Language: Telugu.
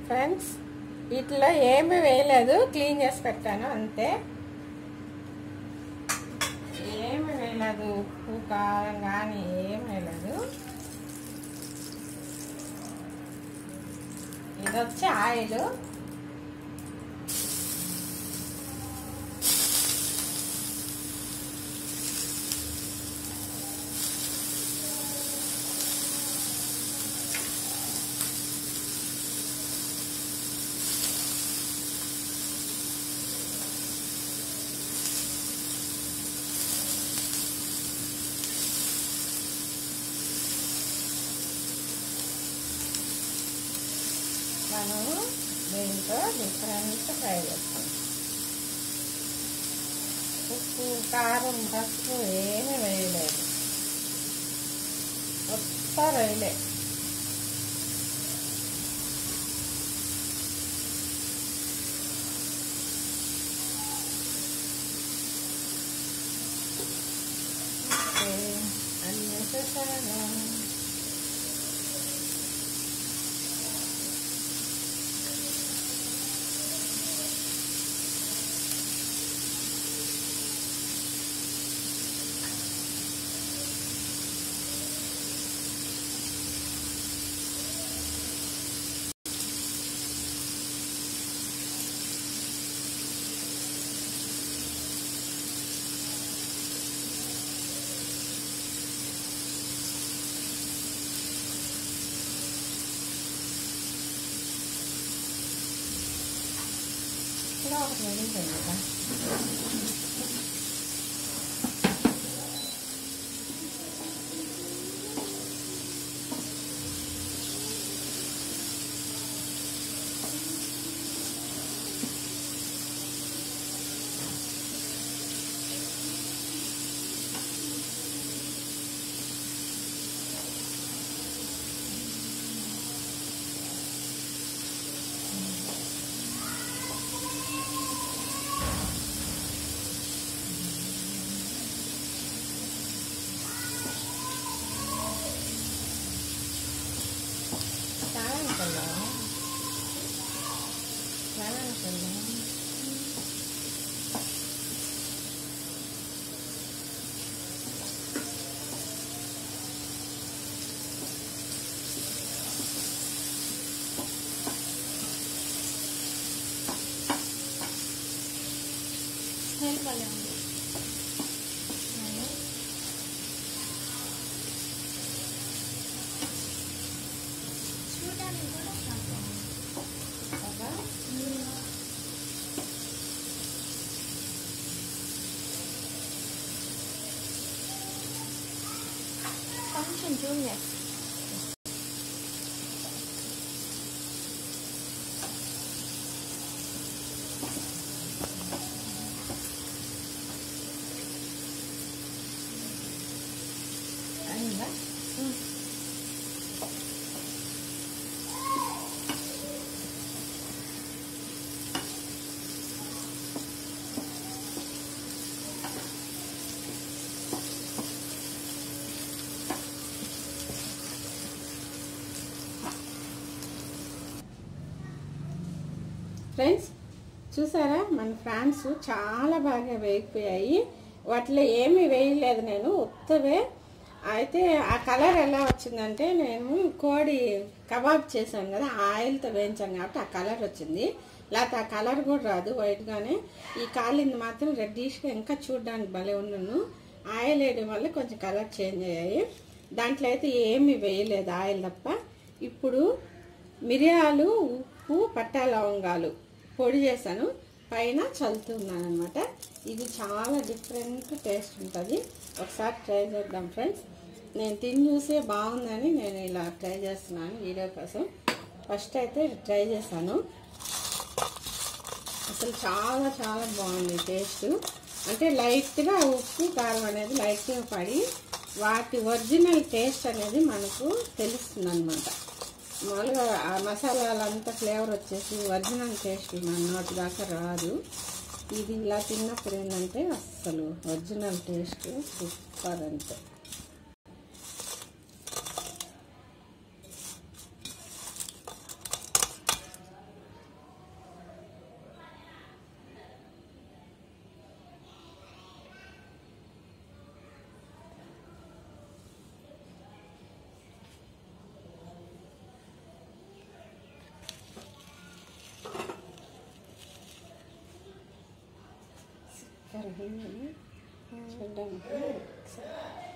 ఫ్రెండ్స్ ఇట్లా ఏమీ వేయలేదు క్లీన్ చేసి పెట్టాను అంతే ఏమి వేయలేదు ఉప్పు కారం కానీ ఏమి వేయలేదు ఇది వచ్చి ఆయిల్ మనము దీంతో డిఫరెంట్ ఫ్రై చేస్తాం ఉప్పు కారం పసుపు ఏమీ వేయలేదు కొత్త రొయ్యలే ఓకే, అన్నీ వేసేసాను కూడా ఒకటి మిగిలిపోయింది కదా చాలా అనుకున్నా చాలా అనుకున్నా స్మెల్ భలే ఉంది చూడడానికి కూడా చాలా బాగుంది. కదా కొంచెం జూమ్ చేస్తా అయిందా ఫ్రెండ్స్ చూసారా మన ఫ్రాన్స్ చాలా బాగా వేగిపోయాయి వాటిలో ఏమీ వేయలేదు నేను ఉత్తవే అయితే ఆ కలర్ ఎలా వచ్చిందంటే నేను కోడి కబాబ్ చేశాను కదా ఆ ఆయిల్తో వేయించాను కాబట్టి ఆ కలర్ వచ్చింది లేకపోతే ఆ కలర్ కూడా రాదు వైట్గానే ఈ కాలింది మాత్రం రెడ్డిష్గా ఇంకా చూడడానికి భలే ఉన్నాను ఆయిల్ వేయడం వల్ల కొంచెం కలర్ చేంజ్ అయ్యాయి దాంట్లో అయితే ఏమీ వేయలేదు ఆయిల్ తప్ప ఇప్పుడు మిరియాలు ఉప్పు పట్టా లవంగాలు పొడి చేశాను పైన చల్లుతున్నాను అనమాట ఇది చాలా డిఫరెంట్ టేస్ట్ ఉంటుంది ఒకసారి ట్రై చేద్దాం ఫ్రెండ్స్ నేను తిని చూసే బాగుందని నేను ఇలా ట్రై చేస్తున్నాను వీడియో కోసం ఫస్ట్ అయితే ట్రై చేశాను అసలు చాలా చాలా బాగుంది టేస్ట్ అంటే లైట్గా ఉప్పు కారం అనేది లైట్గా పడి వాటి ఒరిజినల్ టేస్ట్ అనేది మనకు తెలుస్తుంది అనమాట మామూలుగా ఆ మసాలాలంతా ఫ్లేవర్ వచ్చేసి ఒరిజినల్ టేస్ట్ మన నోటి దాకా రాదు ఇది ఇలా తిన్నప్పుడు ఏంటంటే అస్సలు ఒరిజినల్ టేస్ట్ సూపర్ అంతే కరిగిందని చూడడానికి ఒకసారి